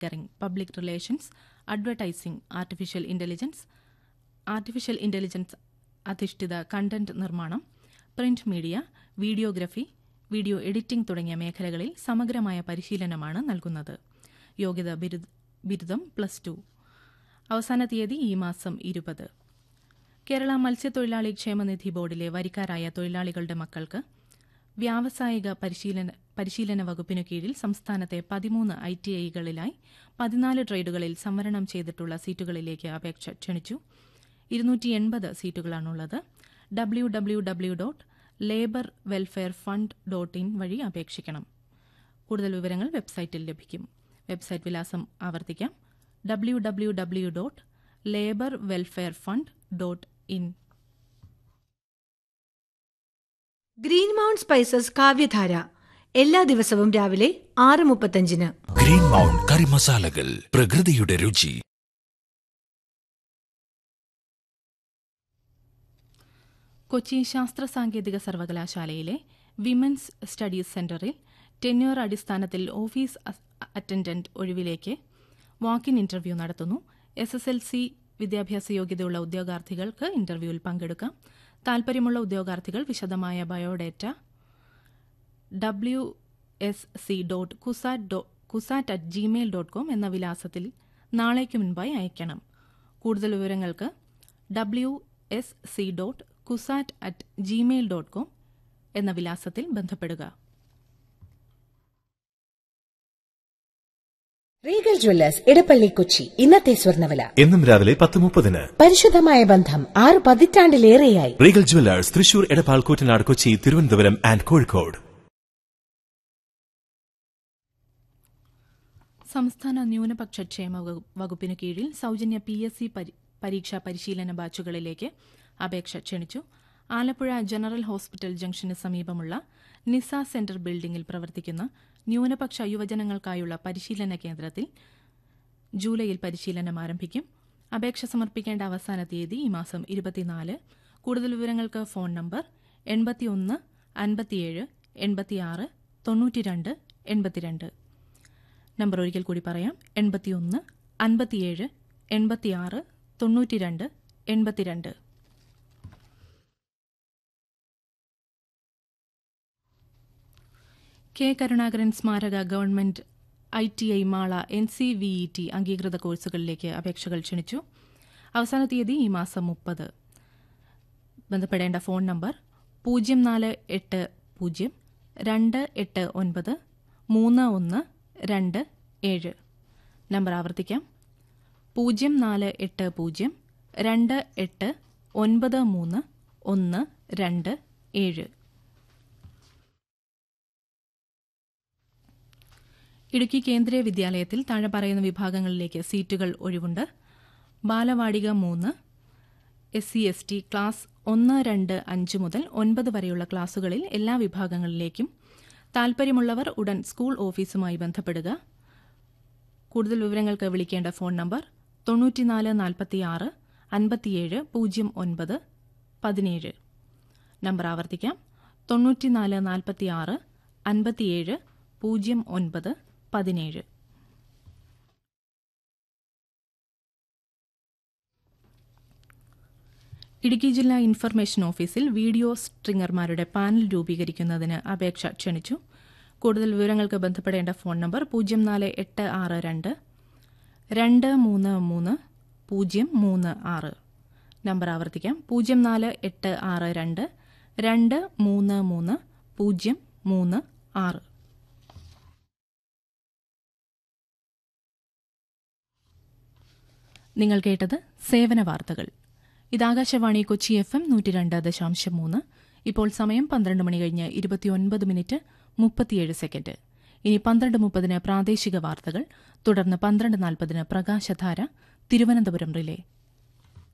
marketing public relations advertising artificial intelligence artificial intelligence അധിഷ്ഠിത content നിർമ്മാണം print media videography video editing തുടങ്ങിയ മേഖലകളിൽ സമഗ്രമായ പരിശീലനമാണ് നൽകുന്നത് യോഗ്യത ബിരുദ- ബിരുദം പ്ലസ് ടു അവസാന തീയതി ഈ മാസം ഇരുപത് കേരള മത്സ്യത്തൊഴിലാളി ക്ഷേമനിധി ബോർഡിലെ വരിക്കാരായ തൊഴിലാളികളുടെ മക്കൾക്ക് വ്യാവസായിക പരിശീലന പരിശീലന വകുപ്പിനു കീഴിൽ സംസ്ഥാനത്തെ പതിമൂന്ന് ഐ ടി ഐകളിലായി പതിനാല് ട്രേഡുകളിൽ സംവരണം ചെയ്തിട്ടുള്ള സീറ്റുകളിലേക്ക് അപേക്ഷ ക്ഷണിച്ചു ഇരുന്നൂറ്റി എൺപത് സീറ്റുകളാണുള്ളത് W W W dot labour welfare fund dot in വഴി അപേക്ഷിക്കണം കൂടുതൽ വിവരങ്ങൾ വെബ്സൈറ്റിൽ ലഭിക്കും വെബ്സൈറ്റ് വിലാസം ആവർത്തിക്കാം W W W dot labour welfare fund dot in green mount spices കാവ്യധാര എല്ലാ ദിവസവും രാവിലെ ആറ് മുപ്പത്തഞ്ചിന് ഗ്രീൻ മൗണ്ട് കറി മസാലകൾ പ്രകൃതിയുടെ രുചി കൊച്ചി ശാസ്ത്ര സാങ്കേതിക സർവകലാശാലയിലെ വിമൻസ് സ്റ്റഡീസ് സെന്ററിൽ ടെന്യൂർ അടിസ്ഥാനത്തിൽ ഓഫീസ് അസ്- അറ്റൻഡന്റ് ഒഴിവിലേക്ക് വാക്കിൻ ഇന്റർവ്യൂ നടത്തുന്നു എസ് എസ് എൽ സി വിദ്യാഭ്യാസ യോഗ്യതയുള്ള ഉദ്യോഗാർത്ഥികൾക്ക് ഇന്റർവ്യൂവിൽ പങ്കെടുക്കാം താൽപര്യമുള്ള ഉദ്യോഗാർത്ഥികൾ വിശദമായ biodata W S C dot Cusat dot Cusat at Gmail dot com എന്ന വിലാസത്തിൽ നാളേക്ക് മുൻപായി അയക്കണം കൂടുതൽ വിവരങ്ങൾക്ക് W S C dot Cusat at Gmail dot com എന്ന വിലാസത്തിൽ ബന്ധപ്പെടുക റീഗൽ ജ്വല്ലേഴ്സ് ഇടപ്പള്ളി കൊച്ചി ഇന്നത്തെ സ്വർണ്ണവില എന്നും രാവിലെ പത്ത് മുപ്പതിന് പരിശുദ്ധമായ ബന്ധം ആറ് പതിറ്റാണ്ടിലേറെയായി regal jewellers Thrissur Edappal Koottanad Kochi Thiruvananthapuram and Kozhikode സംസ്ഥാന ന്യൂനപക്ഷ ക്ഷേമ വകു- വകുപ്പിനു കീഴിൽ സൗജന്യ പി എസ് സി പരീക്ഷാ പരിശീലന ബാച്ചുകളിലേക്ക് അപേക്ഷ ക്ഷണിച്ചു ആലപ്പുഴ ജനറൽ ഹോസ്പിറ്റൽ ജംഗ്ഷന് സമീപമുള്ള നിസ സെന്റർ ബിൽഡിംഗിൽ പ്രവർത്തിക്കുന്ന ന്യൂനപക്ഷ യുവജനങ്ങൾക്കായുള്ള പരിശീലന കേന്ദ്രത്തിൽ ജൂലൈയിൽ പരിശീലനം ആരംഭിക്കും അപേക്ഷ സമർപ്പിക്കേണ്ട അവസാന തീയതി ഈ മാസം ഇരുപത്തിനാല് കൂടുതൽ വിവരങ്ങൾക്ക് ഫോൺ നമ്പർ എൺപത്തിയൊന്ന് അൻപത്തിയേഴ് എൺപത്തിയാറ് തൊണ്ണൂറ്റിരണ്ട് എൺപത്തിരണ്ട് നമ്പർ ഒരിക്കൽ കൂടി പറയാം എൺപത്തിയൊന്ന് അൻപത്തിയേഴ് എൺപത്തിയാറ് തൊണ്ണൂറ്റിരണ്ട് എൺപത്തിരണ്ട് കെ കരുണാകരൻ സ്മാരക government I T I Mala N C V E T അംഗീകൃത കോഴ്സുകളിലേക്ക് അപേക്ഷകൾ ക്ഷണിച്ചു അവസാന തീയതി ഈ മാസം മുപ്പത് ബന്ധപ്പെടേണ്ട ഫോൺ നമ്പർ പൂജ്യം നാല് എട്ട് പൂജ്യം രണ്ട് എട്ട് ഒൻപത് മൂന്ന് ഒന്ന് രണ്ട് ഏഴ് നമ്പർ ആവർത്തിക്കാം പൂജ്യം നാല് എട്ട് പൂജ്യം രണ്ട് എട്ട് ഒൻപത് മൂന്ന് ഒന്ന് രണ്ട് ഏഴ് ഇടുക്കി കേന്ദ്രീയ വിദ്യാലയത്തിൽ താഴെ പറയുന്ന വിഭാഗങ്ങളിലേക്ക് സീറ്റുകൾ ഒഴിവുണ്ട് ബാലവാടിക മൂന്ന് S C S T class ഒന്ന് രണ്ട് അഞ്ച് മുതൽ ഒൻപത് വരെയുള്ള ക്ലാസുകളിൽ എല്ലാ വിഭാഗങ്ങളിലേക്കും താൽപര്യമുള്ളവർ ഉടൻ സ്കൂൾ ഓഫീസുമായി ബന്ധപ്പെടുക കൂടുതൽ വിവരങ്ങൾക്ക് വിളിക്കേണ്ട ഫോൺ നമ്പർ തൊണ്ണൂറ്റിനാല് നാൽപ്പത്തിയാറ് അൻപത്തിയേഴ് പൂജ്യം ഒൻപത് പതിനേഴ് നമ്പർ ആവർത്തിക്കാം തൊണ്ണൂറ്റിനാല് നാൽപ്പത്തിയാറ് അൻപത്തിയേഴ് പൂജ്യം ഒൻപത് പതിനേഴ് ഇടുക്കി ജില്ലാ ഇൻഫർമേഷൻ ഓഫീസിൽ വീഡിയോ സ്ട്രിങ്ങർമാരുടെ പാനൽ രൂപീകരിക്കുന്നതിന് അപേക്ഷ ക്ഷണിച്ചു കൂടുതൽ വിവരങ്ങൾക്ക് ബന്ധപ്പെടേണ്ട ഫോൺ നമ്പർ പൂജ്യം നാല് എട്ട് ആറ് രണ്ട് രണ്ട് മൂന്ന് മൂന്ന് പൂജ്യം മൂന്ന് ആറ് നമ്പർ ആവർത്തിക്കാം പൂജ്യം നാല് എട്ട് ആറ് രണ്ട് രണ്ട് മൂന്ന് മൂന്ന് പൂജ്യം മൂന്ന് ആറ് നിങ്ങൾ കേട്ടത് സേവന വാർത്തകൾ ഇത് ആകാശവാണി കൊച്ചി എഫ് എം നൂറ്റി രണ്ട് ദശാംശം മൂന്ന് ഇപ്പോൾ സമയം പന്ത്രണ്ട് മണി കഴിഞ്ഞ് ഇരുപത്തിയൊൻപത് മിനിറ്റ് മുപ്പത്തിയേഴ് സെക്കൻഡ് ഇനി പന്ത്രണ്ട് മുപ്പതിന് പ്രാദേശിക വാർത്തകൾ തുടർന്ന് പന്ത്രണ്ട് നാൽപ്പതിന് പ്രകാശധാര തിരുവനന്തപുരം റിലേ